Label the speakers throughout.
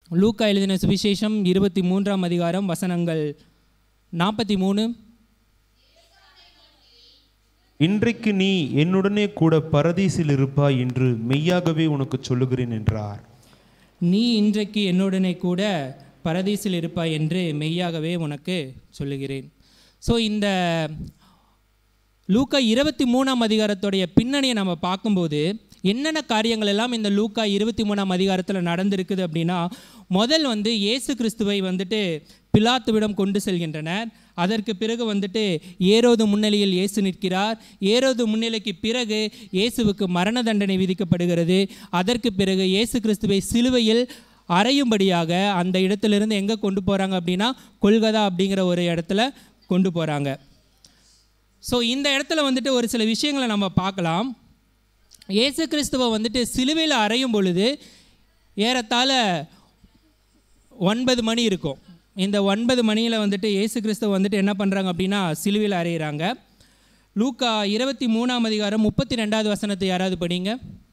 Speaker 1: லூக்கா எழுதின சுவிசேஷம் இருபத்தி மூன்றாம் அதிகாரம் வசனங்கள் நாற்பத்தி மூணு
Speaker 2: இன்றைக்கு நீ என்னுடனே கூட பரதீசில் இருப்பாய் என்று மெய்யாகவே உனக்கு சொல்லுகிறேன் என்றார்
Speaker 1: நீ இன்றைக்கு என்னுடனே கூட பரதீசில் இருப்பாய் என்று மெய்யாகவே உனக்கு சொல்லுகிறேன் ஸோ இந்த லூக்கா இருபத்தி மூணாம் அதிகாரத்துடைய பின்னணியை நம்ம பார்க்கும்போது என்னென்ன காரியங்கள் எல்லாம் இந்த லூக்கா இருபத்தி மூணாம் அதிகாரத்தில் நடந்திருக்குது அப்படின்னா முதல் வந்து இயேசு கிறிஸ்துவை வந்துட்டு பிலாத்துவிடம் கொண்டு செல்கின்றனர் அதற்கு பிறகு வந்துட்டு ஏரோது முன்னிலையில் இயேசு நிற்கிறார் ஏரோது முன்னிலைக்கு பிறகு இயேசுவுக்கு மரண தண்டனை விதிக்கப்படுகிறது அதற்கு பிறகு இயேசு கிறிஸ்துவை சிலுவையில் அறையும்படியாக அந்த இடத்திலிருந்து எங்கே கொண்டு போகிறாங்க அப்படின்னா கொல்கதா அப்படிங்கிற ஒரு இடத்துல கொண்டு போகிறாங்க ஸோ இந்த இடத்துல வந்துட்டு ஒரு சில விஷயங்களை நம்ம பார்க்கலாம் இயேசு கிறிஸ்துவை வந்துட்டு சிலுவையில் அறையும் பொழுது ஏறத்தாழ ஒன்பது மணி இருக்கும் இந்த ஒன்பது மணியில் வந்துட்டு இயேசு கிறிஸ்துவ வந்துட்டு என்ன பண்ணுறாங்க அப்படின்னா சிலுவையில் அறையிறாங்க லூக்கா இருபத்தி மூணாம் அதிகாரம் முப்பத்தி ரெண்டாவது வசனத்தை யாராவது படிங்க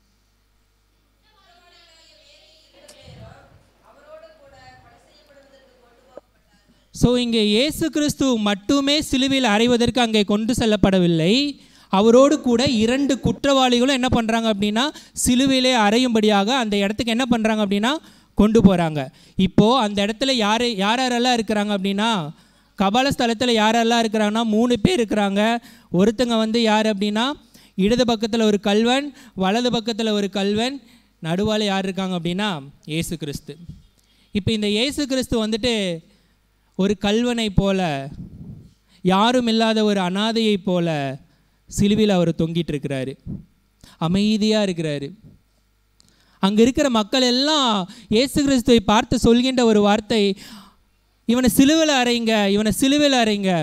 Speaker 1: ஸோ இங்கே இயேசு கிறிஸ்து மட்டுமே சிலுவையில் அறைவதற்கு அங்கே கொண்டு செல்லப்படவில்லை அவரோடு கூட இரண்டு குற்றவாளிகளும் என்ன பண்ணுறாங்க அப்படின்னா சிலுவையிலே அறையும்படியாக அந்த இடத்துக்கு என்ன பண்ணுறாங்க அப்படின்னா கொண்டு போகிறாங்க இப்போது அந்த இடத்துல யார் யார் யாரெல்லாம் இருக்கிறாங்க அப்படின்னா கபால ஸ்தலத்தில் யாரெல்லாம் இருக்கிறாங்கன்னா மூணு பேர் இருக்கிறாங்க ஒருத்தங்க வந்து யார் அப்படின்னா இடது பக்கத்தில் ஒரு கல்வன் வலது பக்கத்தில் ஒரு கல்வன் நடுவால் யார் இருக்காங்க அப்படின்னா இயேசு கிறிஸ்து இப்போ இந்த இயேசு கிறிஸ்து வந்துட்டு ஒரு கல்வனை போல யாரும் இல்லாத ஒரு அனாதையை போல சிலுவையில் அவர் தொங்கிட்டு இருக்கிறாரு அமைதியாக இருக்கிறாரு அங்கே இருக்கிற மக்கள் எல்லாம் இயேசு கிறிஸ்துவை பார்த்து சொல்கின்ற ஒரு வார்த்தை இவனை சிலுவையில் அறைங்க இவனை சிலுவையில் அறைங்க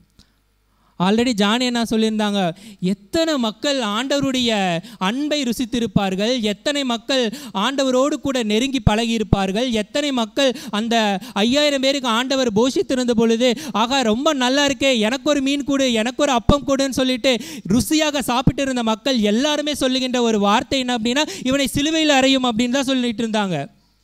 Speaker 1: ஆல்ரெடி ஜானி என்ன சொல்லியிருந்தாங்க எத்தனை மக்கள் ஆண்டவருடைய அன்பை ருசித்திருப்பார்கள் எத்தனை மக்கள் ஆண்டவரோடு கூட நெருங்கி பழகியிருப்பார்கள் எத்தனை மக்கள் அந்த ஐயாயிரம் பேருக்கு ஆண்டவர் போஷித்திருந்த பொழுது ஆகா ரொம்ப நல்லா இருக்கே எனக்கு ஒரு மீன் கூடு எனக்கு ஒரு அப்பம் கூடுன்னு சொல்லிட்டு ருசியாக சாப்பிட்டு இருந்த மக்கள் எல்லாருமே சொல்லுகின்ற ஒரு வார்த்தை என்ன அப்படின்னா இவனை சிலுவையில் அறையும் அப்படின்னு தான் சொல்லிட்டு இருந்தாங்க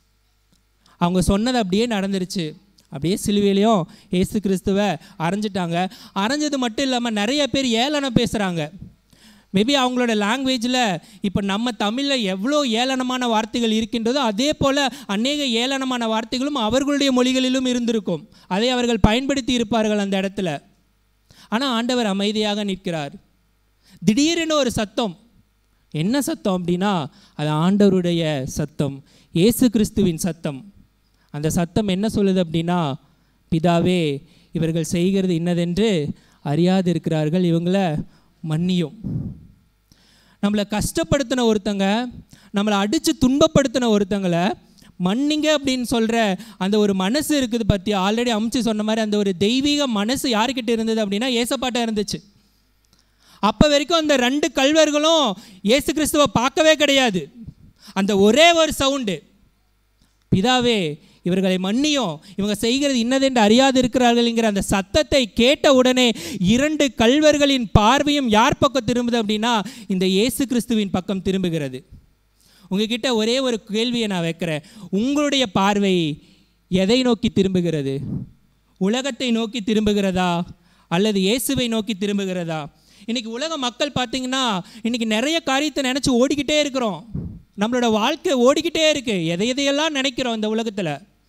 Speaker 1: அவங்க சொன்னது அப்படியே நடந்துருச்சு அப்படியே சிலுவையிலையும் ஏசு கிறிஸ்துவை அரைஞ்சிட்டாங்க அரைஞ்சது மட்டும் இல்லாமல் நிறைய பேர் ஏளனம் பேசுகிறாங்க மேபி அவங்களோட லாங்குவேஜில் இப்போ நம்ம தமிழில் எவ்வளோ ஏளனமான வார்த்தைகள் இருக்கின்றதோ அதே போல் அநேக ஏளனமான வார்த்தைகளும் அவர்களுடைய மொழிகளிலும் இருந்திருக்கும் அதை அவர்கள் பயன்படுத்தி இருப்பார்கள் அந்த இடத்துல ஆனால் ஆண்டவர் அமைதியாக நிற்கிறார் திடீரென ஒரு சத்தம் என்ன சத்தம் அப்படின்னா அது ஆண்டவருடைய சத்தம் இயேசு கிறிஸ்துவின் சத்தம் அந்த சத்தம் என்ன சொல்லுது அப்படின்னா பிதாவே இவர்கள் செய்கிறது இன்னதென்று அறியாது இருக்கிறார்கள் இவங்கள மன்னியும் நம்மளை கஷ்டப்படுத்தின ஒருத்தங்க நம்மளை அடித்து துன்பப்படுத்தின ஒருத்தங்களை மன்னிங்க அப்படின்னு சொல்கிற அந்த ஒரு மனசு இருக்குது பற்றி ஆல்ரெடி அமுச்சு சொன்ன மாதிரி அந்த ஒரு தெய்வீக மனசு யாருக்கிட்ட இருந்தது அப்படின்னா ஏசப்பாட்டா இருந்துச்சு அப்போ வரைக்கும் அந்த ரெண்டு கல்வர்களும் இயேசு கிறிஸ்துவை பார்க்கவே கிடையாது அந்த ஒரே ஒரு சவுண்டு பிதாவே இவர்களை மன்னியும் இவங்க செய்கிறது இன்னதென்று அறியாது இருக்கிறார்கள்ங்கிற அந்த சத்தத்தை கேட்ட உடனே இரண்டு கல்வர்களின் பார்வையும் யார் பக்கம் திரும்புது அப்படின்னா இந்த இயேசு கிறிஸ்துவின் பக்கம் திரும்புகிறது உங்ககிட்ட ஒரே ஒரு கேள்வியை நான் வைக்கிறேன் உங்களுடைய பார்வை எதை நோக்கி திரும்புகிறது உலகத்தை நோக்கி திரும்புகிறதா அல்லது இயேசுவை நோக்கி திரும்புகிறதா இன்னைக்கு உலக மக்கள் பார்த்தீங்கன்னா இன்னைக்கு நிறைய காரியத்தை நினச்சி ஓடிக்கிட்டே இருக்கிறோம் நம்மளோட வாழ்க்கை ஓடிக்கிட்டே இருக்கு எதை எதையெல்லாம் நினைக்கிறோம் இந்த உலகத்தில்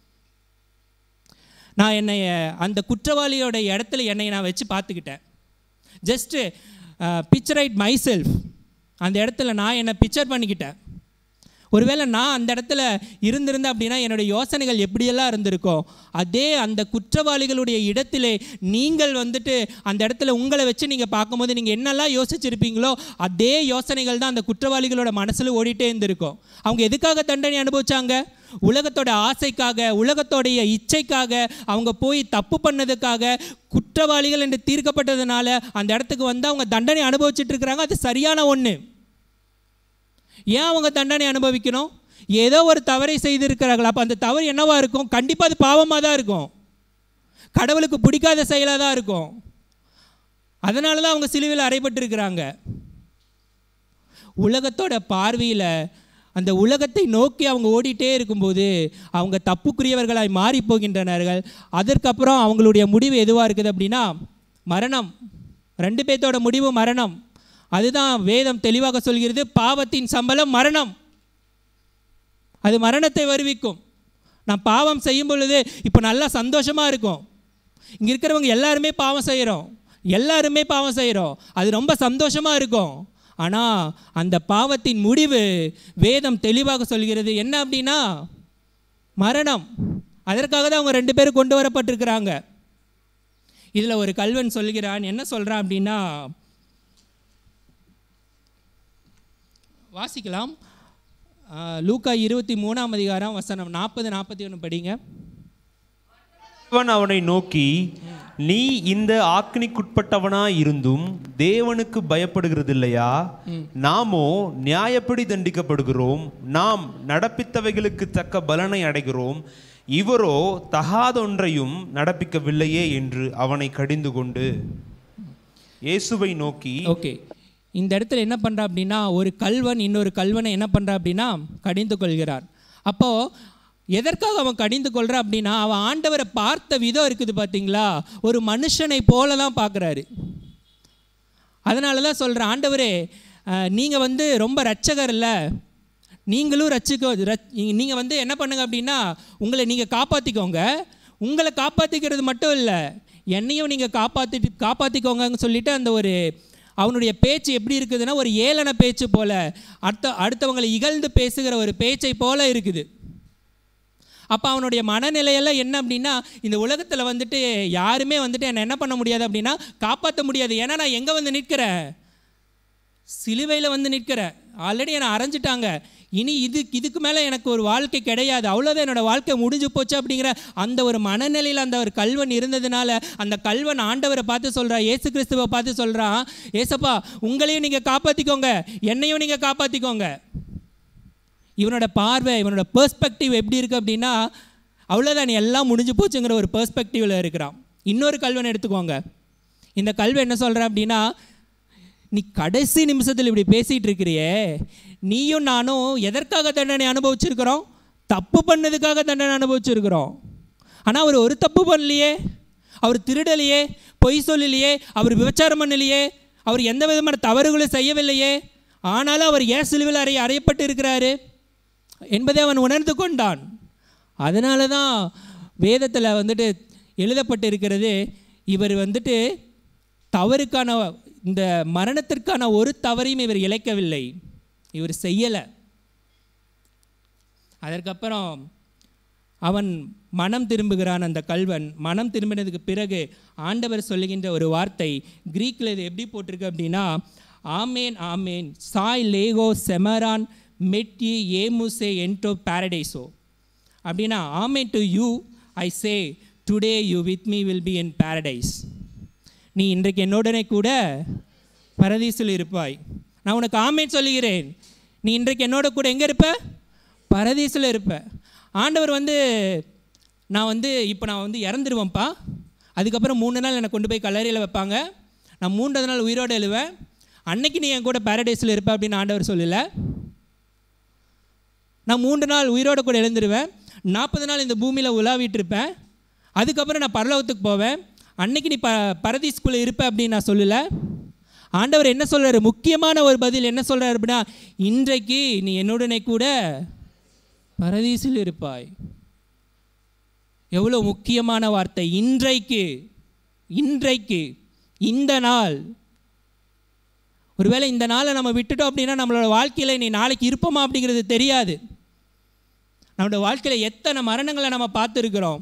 Speaker 1: நான் என்னை அந்த குற்றவாளியோட இடத்துல என்னை நான் வச்சு பார்த்துக்கிட்டேன் ஜஸ்ட்டு பிக்சரைட் மை செல்ஃப் அந்த இடத்துல நான் என்னை பிக்சர் பண்ணிக்கிட்டேன் ஒருவேளை நான் அந்த இடத்துல இருந்திருந்தேன் அப்படின்னா என்னுடைய யோசனைகள் எப்படியெல்லாம் இருந்திருக்கோ அதே அந்த குற்றவாளிகளுடைய இடத்திலே நீங்கள் வந்துட்டு அந்த இடத்துல உங்களை வச்சு நீங்கள் பார்க்கும்போது நீங்கள் என்னெல்லாம் யோசிச்சிருப்பீங்களோ அதே யோசனைகள் தான் அந்த குற்றவாளிகளோட மனசில் ஓடிட்டே இருந்திருக்கும் அவங்க எதுக்காக தண்டனை அனுபவிச்சாங்க உலகத்தோட ஆசைக்காக உலகத்தோடைய இச்சைக்காக அவங்க போய் தப்பு பண்ணதுக்காக குற்றவாளிகள் என்று தீர்க்கப்பட்டதுனால அந்த இடத்துக்கு வந்து அவங்க தண்டனை அனுபவிச்சுட்டு இருக்கிறாங்க அது சரியான ஒன்று ஏன் அவங்க தண்டனை அனுபவிக்கணும் ஏதோ ஒரு தவறை செய்திருக்கிறார்கள் அப்போ அந்த தவறு என்னவா இருக்கும் கண்டிப்பாக அது பாவமாக தான் இருக்கும் கடவுளுக்கு பிடிக்காத செயலாக தான் இருக்கும் அதனால தான் அவங்க சிலுவையில் அறைபட்டிருக்கிறாங்க உலகத்தோட பார்வையில் அந்த உலகத்தை நோக்கி அவங்க ஓடிட்டே இருக்கும்போது அவங்க தப்புக்குரியவர்களாய் மாறி போகின்றனர்கள் அதற்கப்புறம் அவங்களுடைய முடிவு எதுவாக இருக்குது அப்படின்னா மரணம் ரெண்டு பேர்த்தோட முடிவு மரணம் அதுதான் வேதம் தெளிவாக சொல்கிறது பாவத்தின் சம்பளம் மரணம் அது மரணத்தை வருவிக்கும் நான் பாவம் செய்யும் பொழுது இப்போ நல்லா சந்தோஷமாக இருக்கும் இங்கே இருக்கிறவங்க எல்லாருமே பாவம் செய்கிறோம் எல்லாருமே பாவம் செய்கிறோம் அது ரொம்ப சந்தோஷமாக இருக்கும் ஆனால் அந்த பாவத்தின் முடிவு வேதம் தெளிவாக சொல்கிறது என்ன அப்படின்னா மரணம் அதற்காக தான் அவங்க ரெண்டு பேரும் கொண்டு வரப்பட்டிருக்கிறாங்க இதில் ஒரு கல்வன் சொல்கிறான் என்ன சொல்கிறான் அப்படின்னா வாசிக்கலாம் ஆ, லூக்கா இருபத்தி மூணாம் அதிகாரம் வசனம் நாற்பது நாற்பத்தி ஒன்று படிங்க
Speaker 2: அவன் அவனை நோக்கி நீ இந்த ஆக்கினிக்குட்பட்டவனாய் இருந்தும் தேவனுக்கு பயப்படுகிறதில்லையா நாமோ நியாயப்படி தண்டிக்கப்படுகிறோம் நாம் நடப்பித்தவைகளுக்கு தக்க பலனை அடைகிறோம் இவரோ தகாதொன்றையும் நடப்பிக்கவில்லையே என்று அவனை கடிந்து கொண்டு இயேசுவை நோக்கி
Speaker 1: ஓகே இந்த இடத்துல என்ன பண்ணுறா அப்படின்னா ஒரு கல்வன் இன்னொரு கல்வனை என்ன பண்ணுறா அப்படின்னா கடிந்து கொள்கிறார் அப்போது எதற்காக அவன் கடிந்து கொள்றா அப்படின்னா அவன் ஆண்டவரை பார்த்த விதம் இருக்குது பார்த்தீங்களா ஒரு மனுஷனை போல தான் பார்க்குறாரு அதனால தான் சொல்கிறேன் ஆண்டவரே நீங்கள் வந்து ரொம்ப ரட்சகர் இல்லை நீங்களும் ரட்சிக்க நீங்கள் வந்து என்ன பண்ணுங்க அப்படின்னா உங்களை நீங்கள் காப்பாற்றிக்கோங்க உங்களை காப்பாற்றிக்கிறது மட்டும் இல்லை என்னையும் நீங்கள் காப்பாற்றி காப்பாற்றிக்கோங்கன்னு சொல்லிட்டு அந்த ஒரு அவனுடைய பேச்சு எப்படி இருக்குதுன்னா ஒரு ஏளன பேச்சு போல அடுத்த அடுத்தவங்களை இகழ்ந்து பேசுகிற ஒரு பேச்சை போல இருக்குது அப்போ அவனுடைய மனநிலையெல்லாம் என்ன அப்படின்னா இந்த உலகத்தில் வந்துட்டு யாருமே வந்துட்டு என்னை என்ன பண்ண முடியாது அப்படின்னா காப்பாற்ற முடியாது ஏன்னா நான் எங்கே வந்து நிற்கிறேன் சிலுவையில் வந்து நிற்கிறேன் ஆல்ரெடி என்னை அரைஞ்சிட்டாங்க இனி இது இதுக்கு மேலே எனக்கு ஒரு வாழ்க்கை கிடையாது அவ்வளோதான் என்னோட வாழ்க்கை முடிஞ்சு போச்சு அப்படிங்கிற அந்த ஒரு மனநிலையில் அந்த ஒரு கல்வன் இருந்ததுனால அந்த கல்வன் ஆண்டவரை பார்த்து சொல்கிறா ஏசு கிறிஸ்துவை பார்த்து சொல்கிறான் ஏசப்பா உங்களையும் நீங்கள் காப்பாற்றிக்கோங்க என்னையும் நீங்கள் காப்பாற்றிக்கோங்க இவனோட பார்வை இவனோட பெர்ஸ்பெக்டிவ் எப்படி இருக்குது அப்படின்னா அவ்வளோதான் நீ எல்லாம் முடிஞ்சு போச்சுங்கிற ஒரு பெர்ஸ்பெக்டிவில் இருக்கிறான் இன்னொரு கல்வன் எடுத்துக்கோங்க இந்த கல்வி என்ன சொல்கிறேன் அப்படின்னா நீ கடைசி நிமிஷத்தில் இப்படி பேசிகிட்டு இருக்கிறியே நீயும் நானும் எதற்காக தண்டனை அனுபவிச்சிருக்கிறோம் தப்பு பண்ணதுக்காக தண்டனை அனுபவிச்சிருக்கிறோம் ஆனால் அவர் ஒரு தப்பு பண்ணலையே அவர் திருடலையே பொய் சொல்லலையே அவர் விபச்சாரம் பண்ணலையே அவர் எந்த விதமான தவறுகளும் செய்யவில்லையே ஆனாலும் அவர் ஏன் சிலுவில் அறை அறையப்பட்டு இருக்கிறாரு என்பதை அவன் உணர்ந்து கொண்டான் அதனால தான் வேதத்தில் வந்துட்டு எழுதப்பட்டு இருக்கிறது இவர் வந்துட்டு தவறுக்கான இந்த மரணத்திற்கான ஒரு தவறையும் இவர் இழைக்கவில்லை இவர் செய்யலை அதற்கப்புறம் அவன் மனம் திரும்புகிறான் அந்த கல்வன் மனம் திரும்பினதுக்கு பிறகு ஆண்டவர் சொல்லுகின்ற ஒரு வார்த்தை கிரீக்கில் இது எப்படி போட்டிருக்கு அப்படின்னா ஆமேன் ஆமேன் சாய் லேகோ செமரான் மெட்டி ஏமுசே என்டோ பாரடைசோ அப்படின்னா amen to you I say today you with me will be in paradise நீ இன்றைக்கு என்னுடனே கூட பரதீசில் இருப்பாய் நான் உனக்கு ஆமேன் சொல்லுகிறேன் நீ இன்றைக்கு என்னோட கூட எங்கே இருப்ப பரதீசில் இருப்ப ஆண்டவர் வந்து நான் வந்து இப்போ நான் வந்து இறந்துருவேன்ப்பா அதுக்கப்புறம் மூணு நாள் என்னை கொண்டு போய் கல்லறையில் வைப்பாங்க நான் மூன்றாவது நாள் உயிரோடு எழுவேன் அன்னைக்கு நீ என் கூட பாரடைஸில் இருப்ப அப்படின்னு ஆண்டவர் சொல்லலை நான் மூன்று நாள் உயிரோட கூட எழுந்துருவேன் நாற்பது நாள் இந்த பூமியில் உலாவிட்டு இருப்பேன் அதுக்கப்புறம் நான் பரலோகத்துக்கு போவேன் அன்னைக்கு நீ ப பரதீஸ்குள்ளே இருப்ப அப்படின்னு நான் சொல்லலை ஆண்டவர் என்ன சொல்கிறாரு முக்கியமான ஒரு பதில் என்ன சொல்கிறார் அப்படின்னா இன்றைக்கு நீ என்னுடனே கூட பரதீசில் இருப்பாய் எவ்வளோ முக்கியமான வார்த்தை இன்றைக்கு இன்றைக்கு இந்த நாள் ஒருவேளை இந்த நாளை நம்ம விட்டுட்டோம் அப்படின்னா நம்மளோட வாழ்க்கையில் நீ நாளைக்கு இருப்போமா அப்படிங்கிறது தெரியாது நம்மளோட வாழ்க்கையில் எத்தனை மரணங்களை நம்ம பார்த்துருக்குறோம்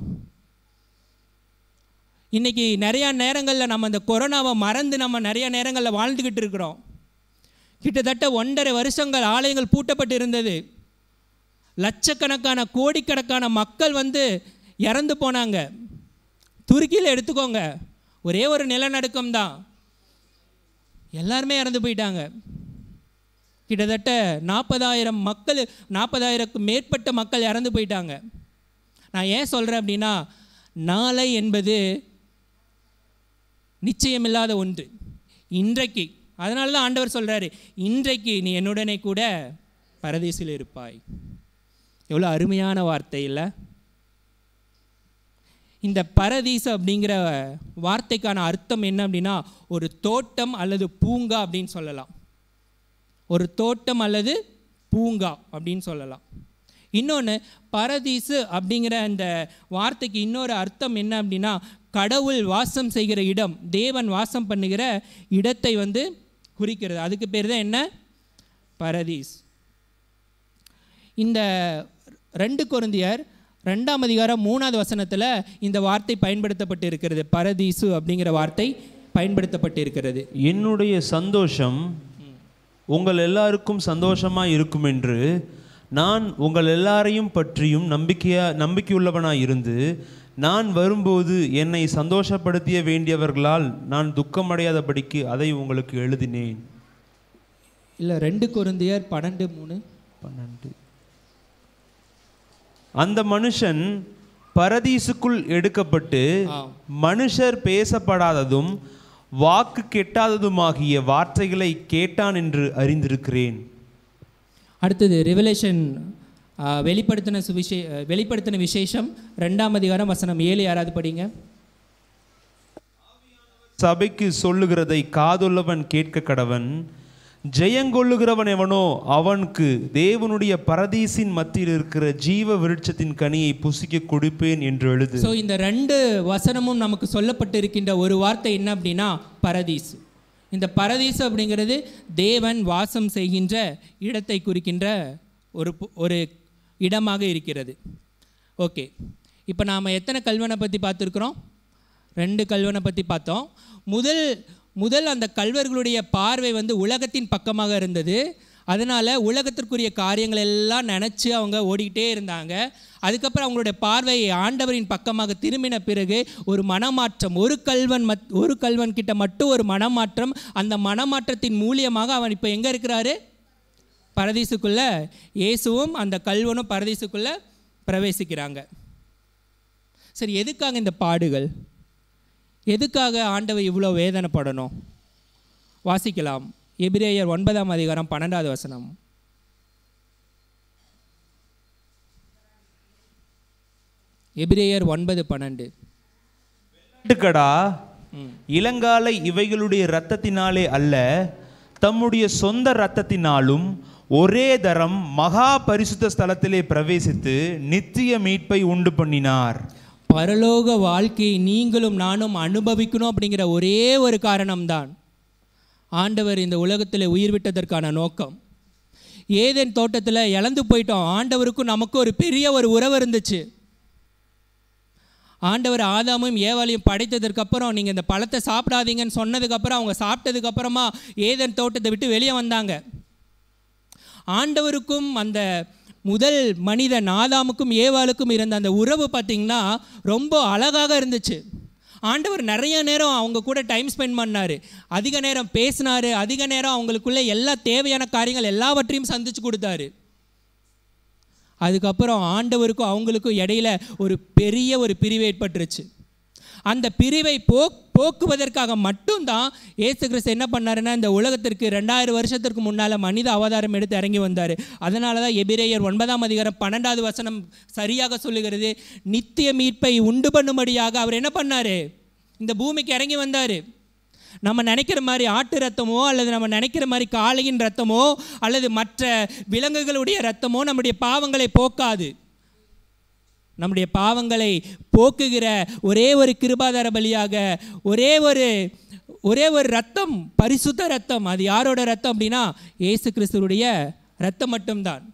Speaker 1: இன்றைக்கி நிறையா நேரங்களில் நம்ம அந்த கொரோனாவை மறந்து நம்ம நிறையா நேரங்களில் வாழ்ந்துக்கிட்டு இருக்கிறோம் கிட்டத்தட்ட ஒன்றரை வருஷங்கள் ஆலயங்கள் பூட்டப்பட்டு இருந்தது லட்சக்கணக்கான கோடிக்கணக்கான மக்கள் வந்து இறந்து போனாங்க துருக்கியில் எடுத்துக்கோங்க ஒரே ஒரு நிலநடுக்கம் தான் எல்லாருமே இறந்து போயிட்டாங்க கிட்டத்தட்ட நாற்பதாயிரம் மக்கள் நாற்பதாயிரக்கும் மேற்பட்ட மக்கள் இறந்து போயிட்டாங்க நான் ஏன் சொல்கிறேன் அப்படின்னா நாளை என்பது நிச்சயமில்லாத ஒன்று இன்றைக்கு அதனால தான் ஆண்டவர் சொல்கிறாரு இன்றைக்கு நீ என்னுடனே கூட பரதீசில் இருப்பாய் எவ்வளோ அருமையான வார்த்தை இல்லை இந்த பரதீசு அப்படிங்கிற வார்த்தைக்கான அர்த்தம் என்ன அப்படின்னா ஒரு தோட்டம் அல்லது பூங்கா அப்படின்னு சொல்லலாம் ஒரு தோட்டம் அல்லது பூங்கா அப்படின்னு சொல்லலாம் இன்னொன்று பரதீசு அப்படிங்கிற அந்த வார்த்தைக்கு இன்னொரு அர்த்தம் என்ன அப்படின்னா கடவுள் வாசம் செய்கிற இடம் தேவன் வாசம் பண்ணுகிற இடத்தை வந்து குறிக்கிறது அதுக்கு பேர் தான் என்ன பரதீஸ் இந்த ரெண்டு கொருந்தியர் ரெண்டாம் அதிகாரம் மூணாவது வசனத்தில் இந்த வார்த்தை பயன்படுத்தப்பட்டு இருக்கிறது பரதீசு அப்படிங்கிற வார்த்தை பயன்படுத்தப்பட்டு இருக்கிறது
Speaker 2: என்னுடைய சந்தோஷம் உங்கள் எல்லாருக்கும் சந்தோஷமாக இருக்கும் என்று நான் உங்கள் எல்லாரையும் பற்றியும் நம்பிக்கையா நம்பிக்கையுள்ளவனாய் இருந்து நான் வரும்போது என்னை சந்தோஷப்படுத்திய வேண்டியவர்களால் நான் துக்கமடையாதபடிக்கு அதை உங்களுக்கு எழுதினேன்
Speaker 1: இல்லை ரெண்டு கொருந்தியர் பன்னெண்டு மூணு
Speaker 2: பன்னெண்டு அந்த மனுஷன் பரதீசுக்குள் எடுக்கப்பட்டு
Speaker 1: ஆ.
Speaker 2: மனுஷர் பேசப்படாததும் வாக்கு கெட்டாததுமாகிய வார்த்தைகளை கேட்டான் என்று அறிந்திருக்கிறேன்
Speaker 1: அடுத்தது ரிவலேஷன் வெளிப்படுத்தின சுவிசே ஆ, வெளிப்படுத்தின விசேஷம் ரெண்டாம் அதிகாரம் வசனம் ஏழு யாராவது படிங்க
Speaker 2: சபைக்கு சொல்லுகிறதை காதுள்ளவன் கேட்க கடவன் ஜெயங்கொள்ளுகிறவன் எவனோ அவனுக்கு தேவனுடைய பரதீசின் மத்தியில் இருக்கிற ஜீவ விருட்சத்தின் கனியை புசிக்க கொடுப்பேன் என்று எழுது
Speaker 1: ஸோ இந்த ரெண்டு வசனமும் நமக்கு சொல்லப்பட்டு இருக்கின்ற ஒரு வார்த்தை என்ன அப்படின்னா பரதீஸ் இந்த பரதீஸ் அப்படிங்கிறது தேவன் வாசம் செய்கின்ற இடத்தை குறிக்கின்ற ஒரு பு- ஒரு இடமாக இருக்கிறது ஓகே இப்போ நாம் எத்தனை கல்வனை பற்றி பார்த்துருக்குறோம் ரெண்டு கல்வனை பற்றி பார்த்தோம் முதல் முதல் அந்த கல்வர்களுடைய பார்வை வந்து உலகத்தின் பக்கமாக இருந்தது அதனால் உலகத்திற்குரிய காரியங்கள் எல்லாம் நினச்சி அவங்க ஓடிக்கிட்டே இருந்தாங்க அதுக்கப்புறம் அவங்களுடைய பார்வை ஆண்டவரின் பக்கமாக திரும்பின பிறகு ஒரு மனமாற்றம் ஒரு கல்வன் மத் ஒரு கல்வன் கிட்ட மட்டும் ஒரு மனமாற்றம் அந்த மனமாற்றத்தின் மூலியமாக அவன் இப்போ எங்கே இருக்கிறாரு பரதீசுக்குள்ள இயேசுவும் அந்த கல்வனும் பரதீசுக்குள்ள பிரவேசிக்கிறாங்க சரி எதுக்காக இந்த பாடுகள் எதுக்காக ஆண்டவர் இவ்வளோ வேதனைப்படணும் வாசிக்கலாம் எபிரேயர் ஒன்பதாம் அதிகாரம் பன்னெண்டாவது வசனம் எபிரேயர் ஒன்பது பன்னெண்டு
Speaker 2: வெள்ளாட்டுக்கடா இளங்காலை இவைகளுடைய இரத்தத்தினாலே அல்ல தம்முடைய சொந்த இரத்தத்தினாலும் ஒரே தரம் மகா பரிசுத்த ஸ்தலத்திலே பிரவேசித்து நித்திய மீட்பை உண்டு பண்ணினார்
Speaker 1: பரலோக வாழ்க்கையை நீங்களும் நானும் அனுபவிக்கணும் அப்படிங்கிற ஒரே ஒரு காரணம்தான் ஆண்டவர் இந்த உலகத்தில் உயிர் விட்டதற்கான நோக்கம் ஏதேன் தோட்டத்தில் இழந்து போயிட்டோம் ஆண்டவருக்கும் நமக்கும் ஒரு பெரிய ஒரு உறவு இருந்துச்சு ஆண்டவர் ஆதாமும் ஏவாளையும் படைத்ததற்கு அப்புறம் நீங்கள் இந்த பழத்தை சாப்பிடாதீங்கன்னு சொன்னதுக்கப்புறம் அவங்க சாப்பிட்டதுக்கு அப்புறமா ஏதேன் தோட்டத்தை விட்டு வெளியே வந்தாங்க ஆண்டவருக்கும் அந்த முதல் மனிதன் ஆதாமுக்கும் ஏவாளுக்கும் இருந்த அந்த உறவு பார்த்திங்கன்னா ரொம்ப அழகாக இருந்துச்சு ஆண்டவர் நிறைய நேரம் அவங்க கூட டைம் ஸ்பெண்ட் பண்ணார் அதிக நேரம் பேசினார் அதிக நேரம் அவங்களுக்குள்ள எல்லா தேவையான காரியங்கள் எல்லாவற்றையும் சந்திச்சு கொடுத்தாரு அதுக்கப்புறம் ஆண்டவருக்கும் அவங்களுக்கும் இடையில ஒரு பெரிய ஒரு பிரிவு ஏற்பட்டுருச்சு அந்த பிரிவை போக் போக்குவதற்காக மட்டும்தான் இயேசு கிறிஸ்து என்ன பண்ணாருன்னா இந்த உலகத்திற்கு ரெண்டாயிரம் வருஷத்திற்கு முன்னால் மனித அவதாரம் எடுத்து இறங்கி வந்தார் அதனால தான் எபிரேயர் ஒன்பதாம் அதிகாரம் பன்னெண்டாவது வசனம் சரியாக சொல்லுகிறது நித்திய மீட்பை உண்டு பண்ணும்படியாக அவர் என்ன பண்ணார் இந்த பூமிக்கு இறங்கி வந்தார் நம்ம நினைக்கிற மாதிரி ஆட்டு ரத்தமோ அல்லது நம்ம நினைக்கிற மாதிரி காளையின் ரத்தமோ அல்லது மற்ற விலங்குகளுடைய ரத்தமோ நம்முடைய பாவங்களை போக்காது நம்முடைய பாவங்களை போக்குகிற ஒரே ஒரு கிருபாதார பலியாக ஒரே ஒரு ஒரே ஒரு ரத்தம் பரிசுத்த ரத்தம் அது யாரோட ரத்தம் அப்படின்னா இயேசு கிறிஸ்துவுடைய ரத்தம் மட்டும்தான்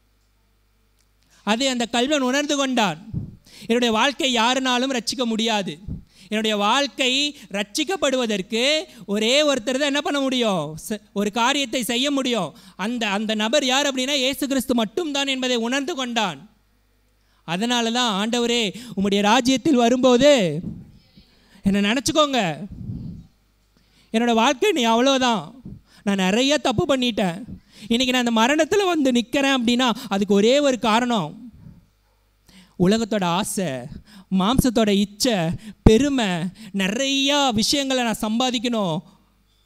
Speaker 1: அதை அந்த கல்வன் உணர்ந்து கொண்டான் என்னுடைய வாழ்க்கை யாருனாலும் ரட்சிக்க முடியாது என்னுடைய வாழ்க்கை ரட்சிக்கப்படுவதற்கு ஒரே ஒருத்தர் தான் என்ன பண்ண முடியும் ச- ஒரு காரியத்தை செய்ய முடியும் அந்த அந்த நபர் யார் அப்படின்னா இயேசு கிறிஸ்து மட்டும்தான் என்பதை உணர்ந்து கொண்டான் அதனால தான் ஆண்டவரே உம்முடைய ராஜ்யத்தில் வரும்போது என்னை நினச்சிக்கோங்க என்னோட வாழ்க்கை நீ அவ்வளோதான் நான் நிறைய தப்பு பண்ணிட்டேன் இன்னைக்கு நான் அந்த மரணத்தில் வந்து நிற்கிறேன் அப்படின்னா அதுக்கு ஒரே ஒரு காரணம் உலகத்தோட ஆசை மாம்சத்தோட இச்சை பெருமை நிறையா விஷயங்களை நான் சம்பாதிக்கணும்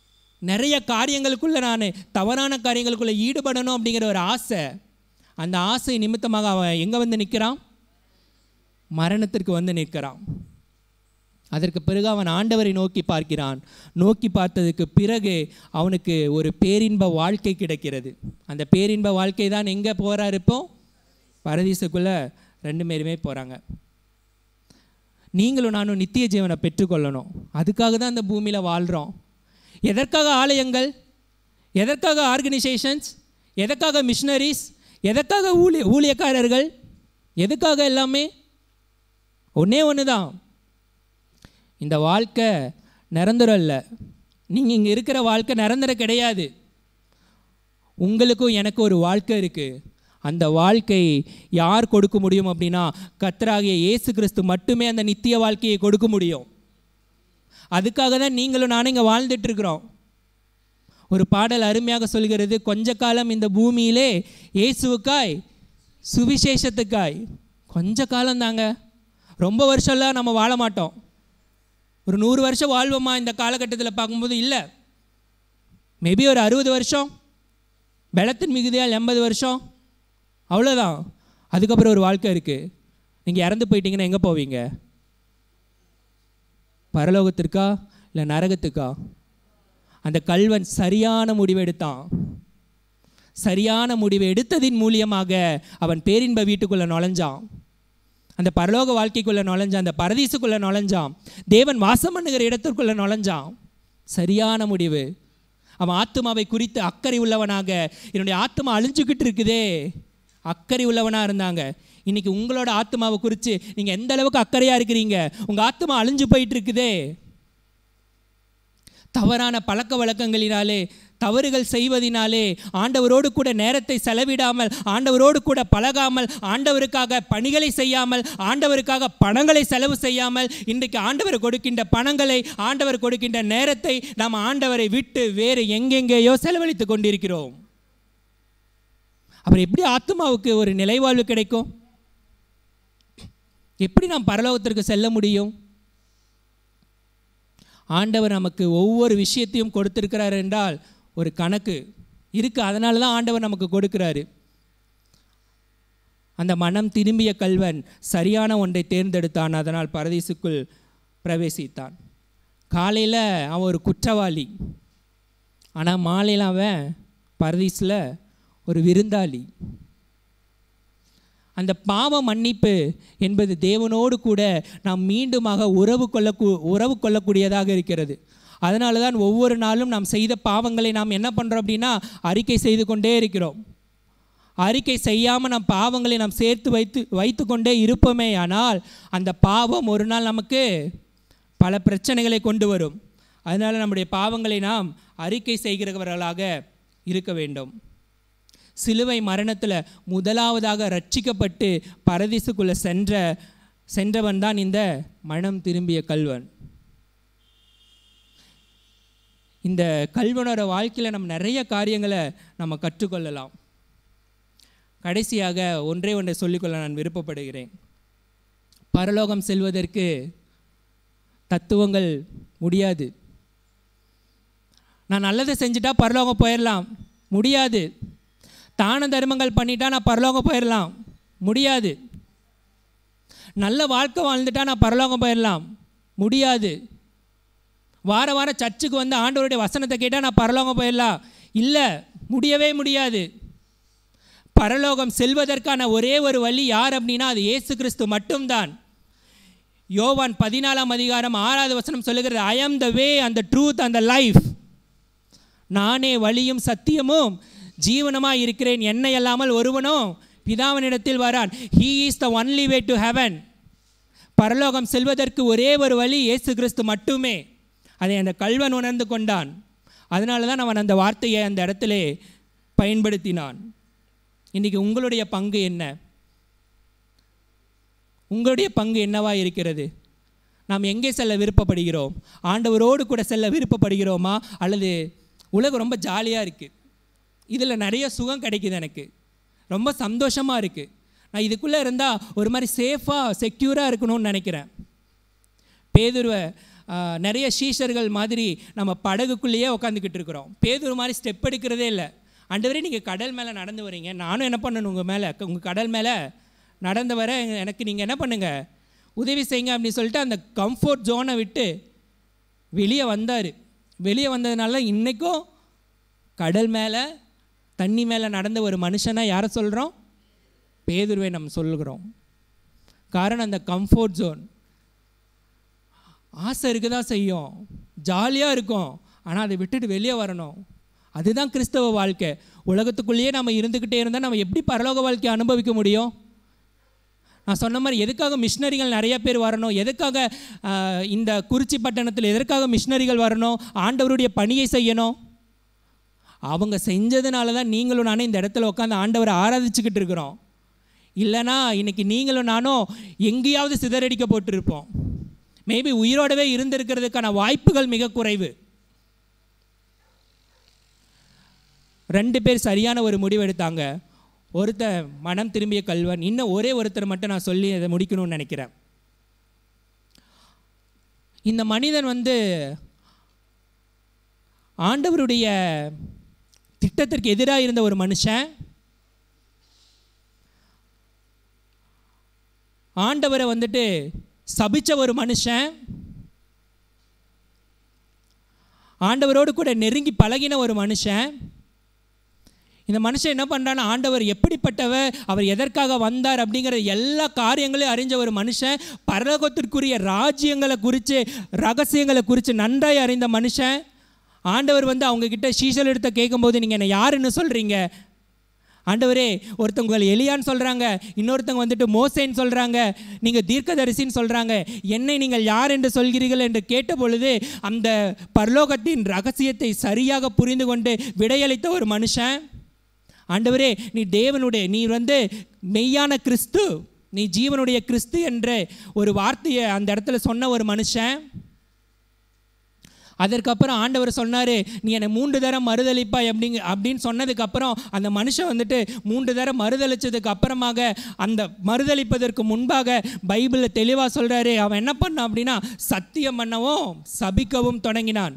Speaker 1: நிறைய காரியங்களுக்குள்ளே நான் தவறான காரியங்களுக்குள்ளே ஈடுபடணும் அப்படிங்கிற ஒரு ஆசை அந்த ஆசை நிமித்தமாக அவன் எங்கே வந்து நிற்கிறான் மரணத்திற்கு வந்து நிற்கிறான் அதற்கு பிறகு அவன் ஆண்டவரை நோக்கி பார்க்கிறான் நோக்கி பார்த்ததுக்கு பிறகு அவனுக்கு ஒரு பேரின்ப வாழ்க்கை கிடைக்கிறது அந்த பேரின்ப வாழ்க்கை தான் எங்கே போகிறாரு இப்போ பரதீசுக்குள்ளே ரெண்டு பேருமே போகிறாங்க நீங்களும் நானும் நித்திய ஜீவனை பெற்றுக்கொள்ளணும் அதுக்காக தான் இந்த பூமியில் வாழ்கிறோம் எதற்காக ஆலயங்கள் எதற்காக ஆர்கனைசேஷன்ஸ் எதற்காக மிஷினரிஸ் எதற்காக ஊழிய ஊழியக்காரர்கள் எதுக்காக எல்லாமே ஒன்றே ஒன்று தான் இந்த வாழ்க்கை நிரந்தரம் இல்லை நீங்கள் இங்கே இருக்கிற வாழ்க்கை நிரந்தரம் கிடையாது உங்களுக்கும் எனக்கு ஒரு வாழ்க்கை இருக்குது அந்த வாழ்க்கை யார் கொடுக்க முடியும் அப்படின்னா கத்தராகிய இயேசு கிறிஸ்து மட்டுமே அந்த நித்திய வாழ்க்கையை கொடுக்க முடியும் அதுக்காக தான் நீங்களும் நானும் இங்கே வாழ்ந்துட்டு இருக்கிறோம் ஒரு பாடல் அருமையாக சொல்கிறது கொஞ்ச காலம் இந்த பூமியிலே இயேசுவுக்காய் சுவிசேஷத்துக்காய் கொஞ்ச காலம் தாங்க ரொம்ப வருஷம்லாம் நம்ம வாழ மாட்டோம் ஒரு நூறு வருஷம் வாழ்வோமா இந்த காலகட்டத்தில் பார்க்கும்போது இல்லை மேபி ஒரு அறுபது வருஷம் பலத்தின் மிகுதியால் எண்பது வருஷம் அவ்வளோதான் அதுக்கப்புறம் ஒரு வாழ்க்கை இருக்குது நீங்கள் இறந்து போயிட்டீங்கன்னா எங்கே போவீங்க பரலோகத்திற்கா இல்லை நரகத்துக்கா அந்த கல்வன் சரியான முடிவு எடுத்தான் சரியான முடிவு எடுத்ததின் மூலியமாக அவன் பேரின்ப வீட்டுக்குள்ளே நுழைஞ்சான் அந்த பரலோக வாழ்க்கைக்குள்ளே நுழைஞ்சான் அந்த பரதீசுக்குள்ளே நுழைஞ்சான் தேவன் வாசம் பண்ணுகிற இடத்திற்குள்ளே நுழைஞ்சான் சரியான முடிவு அவன் ஆத்மாவை குறித்து அக்கறை உள்ளவனாக என்னுடைய ஆத்மா அழிஞ்சுக்கிட்டு இருக்குதே அக்கறை உள்ளவனாக இருந்தாங்க இன்னைக்கு உங்களோட ஆத்மாவை குறித்து நீங்கள் எந்த அளவுக்கு அக்கறையாக இருக்கிறீங்க உங்கள் ஆத்மா அழிஞ்சு போயிட்டு இருக்குதே தவறான பழக்க வழக்கங்களினாலே தவறுகள் செய்வதினாலே ஆண்டவரோடு கூட நேரத்தை செலவிடாமல் ஆண்டவரோடு கூட பழகாமல் ஆண்டவருக்காக பணிகளை செய்யாமல் ஆண்டவருக்காக பணங்களை செலவு செய்யாமல் இன்றைக்கு ஆண்டவர் கொடுக்கின்ற பணங்களை ஆண்டவர் கொடுக்கின்ற நேரத்தை நாம் ஆண்டவரை விட்டு வேறு எங்கெங்கேயோ செலவழித்து கொண்டிருக்கிறோம் அப்புறம் எப்படி ஆத்மாவுக்கு ஒரு நிலைவாழ்வு கிடைக்கும் எப்படி நாம் பரலோகத்திற்கு செல்ல முடியும் ஆண்டவர் நமக்கு ஒவ்வொரு விஷயத்தையும் கொடுத்திருக்கிறார் என்றால் ஒரு கணக்கு இருக்கு அதனால தான் ஆண்டவர் நமக்கு கொடுக்கிறாரு அந்த மனம் திரும்பிய கல்வன் சரியான ஒன்றை தேர்ந்தெடுத்தான் அதனால் பரதீசுக்குள் பிரவேசித்தான் காலையில் அவன் ஒரு குற்றவாளி ஆனால் மாலையில் அவன் பரதீஸில் ஒரு விருந்தாளி அந்த பாவ மன்னிப்பு என்பது தேவனோடு கூட நாம் மீண்டுமாக உறவு கொள்ள உறவு கொள்ளக்கூடியதாக இருக்கிறது அதனால தான் ஒவ்வொரு நாளும் நாம் செய்த பாவங்களை நாம் என்ன பண்ணுறோம் அப்படின்னா அறிக்கை செய்து கொண்டே இருக்கிறோம் அறிக்கை செய்யாமல் நம் பாவங்களை நாம் சேர்த்து வைத்து வைத்து கொண்டே இருப்போமே ஆனால் அந்த பாவம் ஒரு நாள் நமக்கு பல பிரச்சனைகளை கொண்டு வரும் அதனால் நம்முடைய பாவங்களை நாம் அறிக்கை செய்கிறவர்களாக இருக்க வேண்டும் சிலுவை மரணத்தில் முதலாவதாக ரட்சிக்கப்பட்டு பரதீசுக்குள்ளே சென்ற சென்றவன் தான் இந்த மனம் திரும்பிய கல்வன் இந்த கல்வனோட வாழ்க்கையில் நம்ம நிறைய காரியங்களை நம்ம கற்றுக்கொள்ளலாம் கடைசியாக ஒன்றே ஒன்றை சொல்லிக்கொள்ள நான் விருப்பப்படுகிறேன் பரலோகம் செல்வதற்கு தத்துவங்கள் முடியாது நான் நல்லதை செஞ்சுட்டா பரலோகம் போயிடலாம் முடியாது தான தர்மங்கள் பண்ணிட்டா நான் பரலோகம் போயிடலாம் முடியாது நல்ல வாழ்க்கை வாழ்ந்துட்டா நான் பரலோகம் போயிடலாம் முடியாது வார வாரம் சர்ச்சுக்கு வந்து ஆண்டவருடைய வசனத்தை கேட்டால் நான் பரலோகம் போயிடலாம் இல்லை முடியவே முடியாது பரலோகம் செல்வதற்கான ஒரே ஒரு வழி யார் அப்படின்னா அது இயேசு கிறிஸ்து மட்டும்தான் யோவான் பதினாலாம் அதிகாரம் ஆறாவது வசனம் சொல்லுகிறது ஐ ஆம் த வே அந்த ட்ரூத் அந்த லைஃப் நானே வழியும் சத்தியமும் ஜீவனமாக இருக்கிறேன் என்னை அல்லாமல் ஒருவனும் பிதாவனிடத்தில் வரான் he is the only way to heaven பரலோகம் செல்வதற்கு ஒரே ஒரு வழி இயேசு கிறிஸ்து மட்டுமே அதை அந்த கல்வன் உணர்ந்து கொண்டான் அதனால தான் அவன் அந்த வார்த்தையை அந்த இடத்துல பயன்படுத்தினான் இன்றைக்கி உங்களுடைய பங்கு என்ன உங்களுடைய பங்கு என்னவா இருக்கிறது நாம் எங்கே செல்ல விருப்பப்படுகிறோம் ஆண்டவரோடு கூட செல்ல விருப்பப்படுகிறோமா அல்லது உலகம் ரொம்ப ஜாலியாக இருக்குது இதில் நிறைய சுகம் கிடைக்குது எனக்கு ரொம்ப சந்தோஷமாக இருக்குது நான் இதுக்குள்ளே இருந்தால் ஒரு மாதிரி சேஃபாக செக்யூராக இருக்கணும்னு நினைக்கிறேன் பேதுருவை ஆஹ், நிறைய சீஷர்கள் மாதிரி நம்ம படகுக்குள்ளேயே உட்காந்துக்கிட்டு இருக்கிறோம் பேதூர் மாதிரி ஸ்டெப் எடுக்கிறதே இல்லை ஆண்டவரே நீங்கள் கடல் மேலே நடந்து வரீங்க நானும் என்ன பண்ணணும் உங்கள் மேலே உங்கள் கடல் மேலே நடந்து வர எனக்கு நீங்கள் என்ன பண்ணுங்க உதவி செய்யுங்க அப்படின்னு சொல்லிட்டு அந்த கம்ஃபர்ட் ஜோனை விட்டு வெளியே வந்தார் வெளியே வந்ததுனால இன்றைக்கும் கடல் மேலே தண்ணி மேலே நடந்த ஒரு மனுஷனா யாரை சொல்கிறோம் பேதுருவை நம்ம சொல்லுகிறோம் காரணம் அந்த கம்ஃபர்ட் ஜோன் ஆசை இருக்க தான் செய்யும் ஜாலியாக இருக்கும் ஆனால் அதை விட்டுட்டு வெளியே வரணும் அதுதான் கிறிஸ்தவ வாழ்க்கை உலகத்துக்குள்ளேயே நம்ம இருந்துக்கிட்டே இருந்தால் நம்ம எப்படி பரலோக வாழ்க்கையை அனுபவிக்க முடியும் நான் சொன்ன மாதிரி எதுக்காக மிஷினரிகள் நிறைய பேர் வரணும் எதுக்காக ஆஹ், இந்த குறிச்சி பட்டணத்தில் எதற்காக மிஷினரிகள் வரணும் ஆண்டவருடைய பணியை செய்யணும் அவங்க செஞ்சதுனால தான் நீங்களும் நானும் இந்த இடத்துல உட்காந்து ஆண்டவரை ஆராதிச்சுக்கிட்டு இருக்கிறோம் இல்லைனா இன்னைக்கு நீங்களும் நானும் எங்கேயாவது சிதறடிக்கப்பட்டிருப்போம் மேபி உயிரோடவே இருந்திருக்கிறதுக்கான வாய்ப்புகள் மிக குறைவு ரெண்டு பேர் சரியான ஒரு முடிவு எடுத்தாங்க ஒருத்தன் மனம் திரும்பிய கல்வன் இன்னும் ஒரே ஒருத்தர் மட்டும் நான் சொல்லி அதை முடிக்கணும்னு நினைக்கிறேன் இந்த மனிதன் வந்து ஆண்டவருடைய திட்டத்திற்கு எதிராக இருந்த ஒரு மனுஷன் ஆண்டவரை வந்துட்டு சபிச்ச ஒரு மனுஷன் ஆண்டவரோடு கூட நெருங்கி பழகின ஒரு மனுஷன் இந்த மனுஷன் என்ன பண்ணுறான்னு ஆண்டவர் எப்படிப்பட்டவர் அவர் எதற்காக வந்தார் அப்படிங்கிற எல்லா காரியங்களையும் அறிஞ்ச ஒரு மனுஷன் பரலோகத்திற்குரிய ராஜ்யங்களை குறித்து ரகசியங்களை குறித்து நன்றாய் அறிந்த மனுஷன் ஆண்டவர் வந்து அவங்க கிட்ட சீசல் எடுத்த கேட்கும்போது நீங்கள் என்ன யாருன்னு சொல்கிறீங்க ஆண்டவரே ஒருத்தவங்க உங்களை எலியான்னு சொல்கிறாங்க இன்னொருத்தவங்க வந்துட்டு மோசேன்னு சொல்கிறாங்க நீங்கள் தீர்க்கதரிசின்னு சொல்கிறாங்க என்னை நீங்கள் யார் என்று சொல்கிறீர்கள் என்று கேட்ட பொழுது அந்த பரலோகத்தின் ரகசியத்தை சரியாக புரிந்து கொண்டு விடையளித்த ஒரு மனுஷன் ஆண்டவரே நீ தேவனுடைய நீ வந்து மெய்யான கிறிஸ்து நீ ஜீவனுடைய கிறிஸ்து என்ற ஒரு வார்த்தையை அந்த இடத்துல சொன்ன ஒரு மனுஷன் அதற்கப்புறம் ஆண்டவர் சொன்னார் நீ என்னை மூன்று தரம் மறுதளிப்பாய் அப்படிங்க அப்படின்னு சொன்னதுக்கப்புறம் அந்த மனுஷன் வந்துட்டு மூன்று தரம் மறுதளிச்சதுக்கு அப்புறமாக அந்த மறுதளிப்பதற்கு முன்பாக பைபிளில் தெளிவாக சொல்கிறாரு அவன் என்ன பண்ணான் அப்படின்னா சத்தியம் பண்ணவும் சபிக்கவும் தொடங்கினான்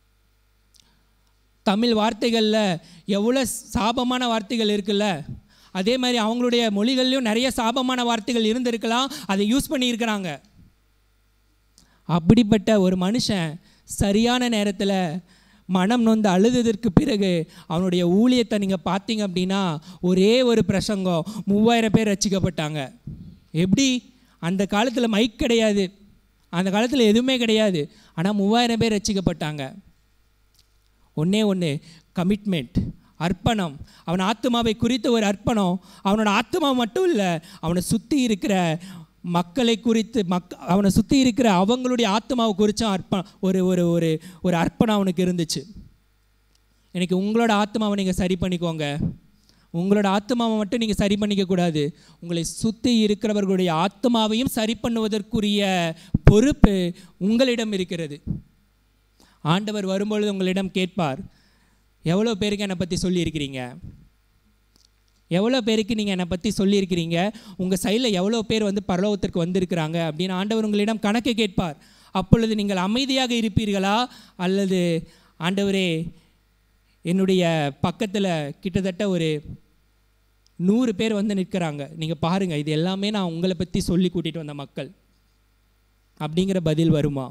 Speaker 1: தமிழ் வார்த்தைகளில் எவ்வளோ சாபமான வார்த்தைகள் இருக்குல்ல அதே மாதிரி அவங்களுடைய மொழிகள்லையும் நிறைய சாபமான வார்த்தைகள் இருந்திருக்கலாம் அதை யூஸ் பண்ணியிருக்கிறாங்க அப்படிப்பட்ட ஒரு மனுஷன் சரியான நேரத்தில் மனம் நொந்து அழுததற்கு பிறகு அவனுடைய ஊழியத்தை நீங்கள் பார்த்தீங்க அப்படின்னா ஒரே ஒரு பிரசங்கம் மூவாயிரம் பேர் ரசிக்கப்பட்டாங்க எப்படி அந்த காலத்தில் மைக் கிடையாது அந்த காலத்தில் எதுவுமே கிடையாது ஆனால் மூவாயிரம் பேர் ரசிக்கப்பட்டாங்க ஒன்றே ஒன்று கமிட்மெண்ட் அர்ப்பணம் அவன் ஆத்மாவை குறித்த ஒரு அர்ப்பணம் அவனோட ஆத்மா மட்டும் இல்லை அவனை சுற்றி இருக்கிற மக்களை குறித்து மக் அவனை சுற்றி இருக்கிற அவங்களுடைய ஆத்மாவை குறித்தும் அர்ப்ப ஒரு ஒரு ஒரு ஒரு அர்ப்பணம் அவனுக்கு இருந்துச்சு இன்னைக்கு உங்களோட ஆத்மாவை நீங்கள் சரி பண்ணிக்கோங்க உங்களோட ஆத்மாவை மட்டும் நீங்கள் சரி பண்ணிக்க கூடாது உங்களை சுற்றி இருக்கிறவர்களுடைய ஆத்மாவையும் சரி பண்ணுவதற்குரிய பொறுப்பு உங்களிடம் இருக்கிறது ஆண்டவர் வரும்பொழுது உங்களிடம் கேட்பார் எவ்வளோ பேருக்கு என்னை பற்றி சொல்லியிருக்கிறீங்க எவ்வளோ பேருக்கு நீங்கள் என்னை பற்றி சொல்லியிருக்கிறீங்க உங்கள் சைடில் எவ்வளோ பேர் வந்து பரலோகத்திற்கு வந்திருக்கிறாங்க அப்படின்னு ஆண்டவர் உங்களிடம் கணக்கு கேட்பார் அப்பொழுது நீங்கள் அமைதியாக இருப்பீர்களா அல்லது ஆண்டவரே என்னுடைய பக்கத்தில் கிட்டத்தட்ட ஒரு நூறு பேர் வந்து நிற்கிறாங்க நீங்கள் பாருங்கள் இது எல்லாமே நான் உங்களை பற்றி சொல்லி கூட்டிகிட்டு வந்த மக்கள் அப்படிங்கிற பதில் வருமா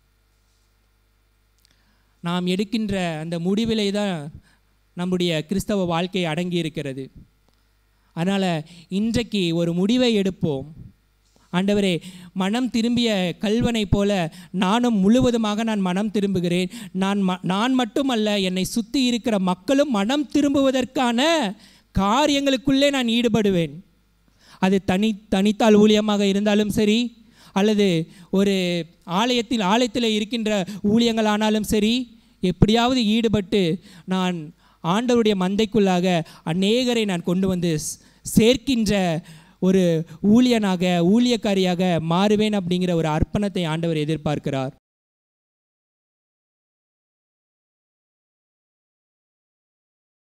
Speaker 1: நாம் எடுக்கின்ற அந்த முடிவிலே தான் நம்முடைய கிறிஸ்தவ வாழ்க்கை அடங்கி இருக்கிறது அதனால் இன்றைக்கு ஒரு முடிவை எடுப்போம் ஆண்டவரே மனம் திரும்பிய கல்வனைப் போல நானும் முழுவதுமாக நான் மனம் திரும்புகிறேன் நான் ம நான் மட்டுமல்ல என்னை சுற்றி இருக்கிற மக்களும் மனம் திரும்புவதற்கான காரியங்களுக்குள்ளே நான் ஈடுபடுவேன் அது தனி தனித்தால் ஊழியமாக இருந்தாலும் சரி அல்லது ஒரு ஆலயத்தில் ஆலயத்தில் இருக்கின்ற ஊழியங்களானாலும் சரி எப்படியாவது ஈடுபட்டு நான் ஆண்டவருடைய மந்தைக்குள்ளாக அநேகரை நான் கொண்டு வந்து ஸ்- சேர்க்கின்ற ஒரு ஊழியனாக ஊழியக்காரியாக மாறுவேன் அப்படிங்கிற ஒரு அர்ப்பணத்தை ஆண்டவர் எதிர்பார்க்கிறார்